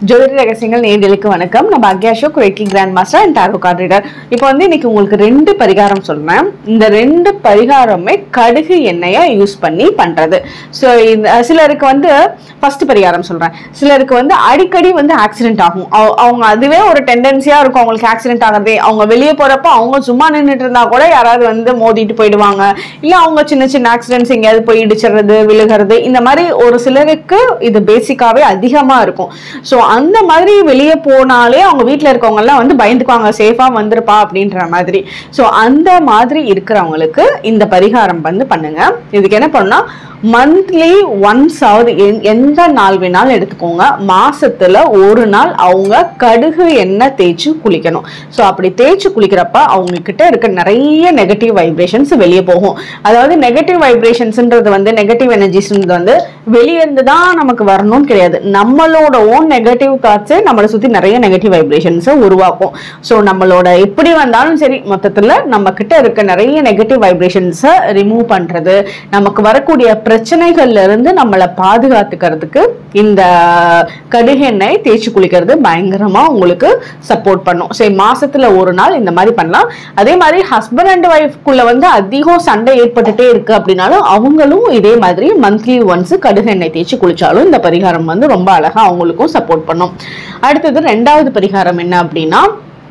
ஜோதிட ரகசியங்கள் நேர்களுக்கு வணக்கம் நம்ம அக்யாஷோ குரேக்கி grand master and tarot card reader இப்போ வந்து இன்னைக்கு உங்களுக்கு ரெண்டு பரிகாரம் சொல்றேன் இந்த ரெண்டு பரிகாரமே கடுகு எண்ணெயை யூஸ் பண்ணி பண்றது ஸோ இந்த சிலருக்கு வந்து ஃபர்ஸ்ட் பரிகாரம் சொல்றேன் சிலருக்கு வந்து அடிக்கடி வந்து ஆக்சிடென்ட் ஆகும் அவ- அவங்க அதுவே ஒரு டெண்டன்சியா இருக்கும் அவங்களுக்கு ஆக்சிடென்ட் ஆகிறதே அவங்க வெளியே போறப்ப அவங்க சும்மா நின்றுட்டு இருந்தா கூட யாராவது வந்து மோதிட்டு போயிடுவாங்க இல்ல அவங்க சின்ன சின்ன ஆக்சிடென்ட்ஸ் எங்கேயாவது போய் இடிச்சிடுறது விழுகிறது இந்த மாதிரி ஒரு சிலருக்கு இது பேசிக்காவே அதிகமா இருக்கும் ஸோ அந்த மாதிரி வெளியே போனாலே அவங்க வீட்டில் இருக்கவங்க எல்லாம் வந்து பயந்துக்குவாங்க சேஃபா வந்திருப்பா அப்படின்ற மாதிரி ஸோ அந்த மாதிரி இருக்கிறவங்களுக்கு இந்த பரிகாரம் வந்து பண்ணுங்க இதுக்கு என்ன பண்ணா மந்த்லி ஒன்ஸ் ஆகுது எந்த நாள் வேணாலும் எடுத்துக்கோங்க மாசத்துல ஒரு நாள் அவங்க கடுகு எண்ணெய் தேய்ச்சி குளிக்கணும் ஸோ அப்படி தேய்ச்சி குளிக்கிறப்ப அவங்க கிட்ட இருக்க நிறைய நெகட்டிவ் வைப்ரேஷன்ஸ் வெளியே போகும் அதாவது நெகட்டிவ் வைப்ரேஷன்ஸ்ன்றது வந்து நெகட்டிவ் எனர்ஜிஸ்ன்றது வந்து வெளியே இருந்து தான் நமக்கு வரணும்னு கிடையாது நம்மளோட ஓன் நெகட்டிவ் தாட்ஸே நம்மளை சுத்தி நிறைய நெகட்டிவ் வைப்ரேஷன்ஸை உருவாக்கும் ஸோ நம்மளோட எப்படி வந்தாலும் சரி மொத்தத்துல நம்ம கிட்ட இருக்க நிறைய நெகட்டிவ் வைப்ரேஷன்ஸை ரிமூவ் பண்றது நமக்கு வரக்கூடிய பிரச்சனைகள்ல இருந்து நம்மளை பாதுகாத்துக்கிறதுக்கு இந்த கடுகு எண்ணெய் தேய்ச்சி குளிக்கிறது பயங்கரமா உங்களுக்கு சப்போர்ட் பண்ணும் சரி மாசத்துல ஒரு நாள் இந்த மாதிரி பண்ணலாம் அதே மாதிரி ஹஸ்பண்ட் அண்ட் ஒய்ஃப்குள்ள வந்து அதிகம் சண்டை ஏற்பட்டுட்டே இருக்கு அப்படின்னாலும் அவங்களும் இதே மாதிரி மந்த்லி ஒன்ஸ் கடுகு எண்ணெய் தேய்ச்சி குளிச்சாலும் இந்த பரிகாரம் வந்து ரொம்ப அழகா அவங்களுக்கும் சப்போர்ட் பண்ணும் அடுத்தது ரெண்டாவது பரிகாரம் என்ன அப்படின்னா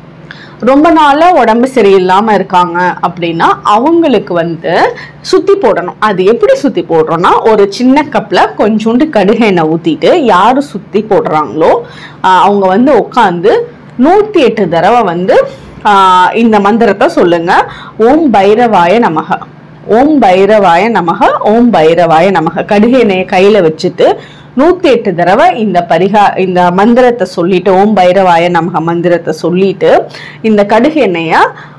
ரொம்ப நாளா உடம்பு சரியில்லாம இருக்காங்க அப்படின்னா அவங்களுக்கு வந்து சுத்தி போடணும் அது எப்படி சுத்தி போடுறோம்னா ஒரு சின்ன கப்ல கொஞ்சோண்டு கடுகு எண்ணெய் ஊத்திட்டு யாரு சுத்தி போடுறாங்களோ ஆஹ் அவங்க வந்து உட்காந்து நூத்தி எட்டு தடவை வந்து ஆஹ் இந்த மந்திரத்தை சொல்லுங்க ஓம் பைரவாய நமக ஓம் பைரவாய நமக ஓம் பைரவாய நமக கடுகு எண்ணெயை கையில வச்சுட்டு நூத்தி எட்டு தடவை இந்த பரிகா இந்த மந்திரத்தை சொல்லிட்டு ஓம் பைரவாய நமக மந்திரத்தை சொல்லிட்டு இந்த கடுகு எண்ணெய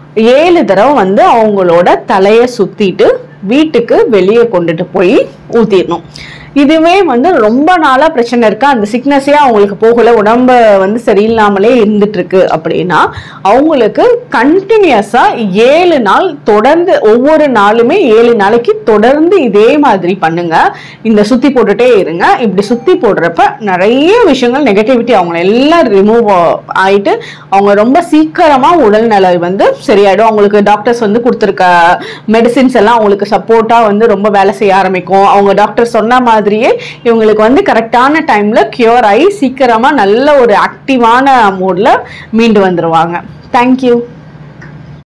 ஏழு தடவை வந்து அவங்களோட தலையை சுத்திட்டு வீட்டுக்கு வெளியே கொண்டுட்டு போய் ஊத்திடணும் இதுவே வந்து ரொம்ப நாளா பிரச்சனை இருக்கு அந்த சிக்னஸே அவங்களுக்கு போகல உடம்ப வந்து சரியில்லாமலே இருந்துட்டு இருக்கு அப்படின்னா அவங்களுக்கு கண்டினியூஸா ஏழு நாள் தொடர்ந்து ஒவ்வொரு நாளுமே ஏழு நாளைக்கு தொடர்ந்து இதே மாதிரி பண்ணுங்க இந்த சுத்தி போட்டுட்டே இருங்க இப்படி சுத்தி போடுறப்ப நிறைய விஷயங்கள் நெகட்டிவிட்டி அவங்க எல்லாம் ரிமூவ் ஆயிட்டு அவங்க ரொம்ப சீக்கிரமா உடல்நல வந்து சரியாயிடும் அவங்களுக்கு டாக்டர்ஸ் வந்து கொடுத்துருக்க மெடிசின்ஸ் எல்லாம் அவங்களுக்கு சப்போர்ட்டா வந்து ரொம்ப வேலை செய்ய ஆரம்பிக்கும் அவங்க டாக்டர் சொன்ன மாதிரியே இவங்களுக்கு வந்து கரெக்டான டைம்ல கியூர் ஆகி சீக்கிரமா நல்ல ஒரு ஆக்டிவான மூட்ல மீண்டு வந்துருவாங்க தேங்க்யூ